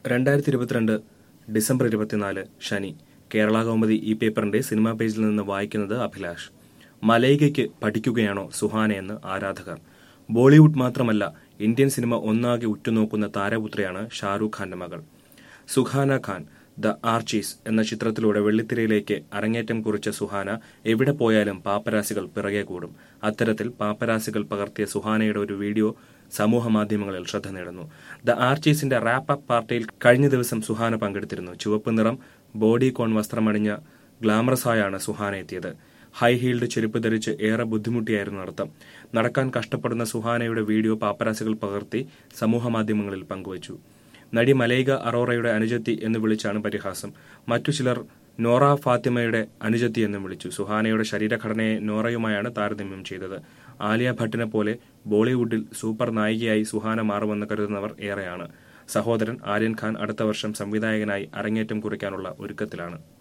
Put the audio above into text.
രണ്ടായിരത്തി ഇരുപത്തിരണ്ട് ഡിസംബർ ഇരുപത്തിനാല് ശനി കേരള കൗമുദി ഈ പേപ്പറിന്റെ സിനിമാ പേജിൽ നിന്ന് വായിക്കുന്നത് അഭിലാഷ് മലൈകയ്ക്ക് പഠിക്കുകയാണോ സുഹാനയെന്ന് ആരാധകർ ബോളിവുഡ് മാത്രമല്ല ഇന്ത്യൻ സിനിമ ഒന്നാകെ ഉറ്റുനോക്കുന്ന താരപുത്രിയാണ് ഷാരൂഖ് ഖാന്റെ മകൾ സുഹാന ഖാൻ ദ ആർച്ചീസ് എന്ന ചിത്രത്തിലൂടെ വെള്ളിത്തിരയിലേക്ക് അരങ്ങേറ്റം കുറിച്ച സുഹാന എവിടെ പോയാലും പാപ്പരാസികൾ പിറകെ കൂടും അത്തരത്തിൽ പാപ്പരാസികൾ പകർത്തിയ സുഹാനയുടെ ഒരു വീഡിയോ സമൂഹ മാധ്യമങ്ങളിൽ ശ്രദ്ധ നേടുന്നു ദ ആർച്ചീസിന്റെ റാപ്പ് അപ്പ് പാർട്ടിയിൽ കഴിഞ്ഞ ദിവസം സുഹാന പങ്കെടുത്തിരുന്നു ചുവപ്പ് നിറം ബോഡി കോൺ വസ്ത്രമണിഞ്ഞ ഗ്ലാമറസായാണ് സുഹാന എത്തിയത് ഹൈ ഹീൽഡ് ചെരുപ്പ് ധരിച്ച് ഏറെ ബുദ്ധിമുട്ടിയായിരുന്നു നടത്തം നടക്കാൻ കഷ്ടപ്പെടുന്ന സുഹാനയുടെ വീഡിയോ പാപ്പരാസികൾ പകർത്തി സമൂഹ മാധ്യമങ്ങളിൽ പങ്കുവച്ചു നടി മലൈക അറോറയുടെ അനുജത്തി എന്ന് വിളിച്ചാണ് പരിഹാസം മറ്റു ചിലർ നോറ ഫാത്തിമയുടെ അനുജത്തി എന്നും വിളിച്ചു സുഹാനയുടെ ശരീരഘടനയെ നോറയുമായാണ് താരതമ്യം ചെയ്തത് ആലിയ ഭട്ടിനെ പോലെ ബോളിവുഡിൽ സൂപ്പർ നായികയായി സുഹാന മാറുമെന്ന് കരുതുന്നവർ ഏറെയാണ് സഹോദരൻ ആര്യൻ ഖാൻ അടുത്ത വർഷം സംവിധായകനായി അരങ്ങേറ്റം കുറിക്കാനുള്ള ഒരുക്കത്തിലാണ്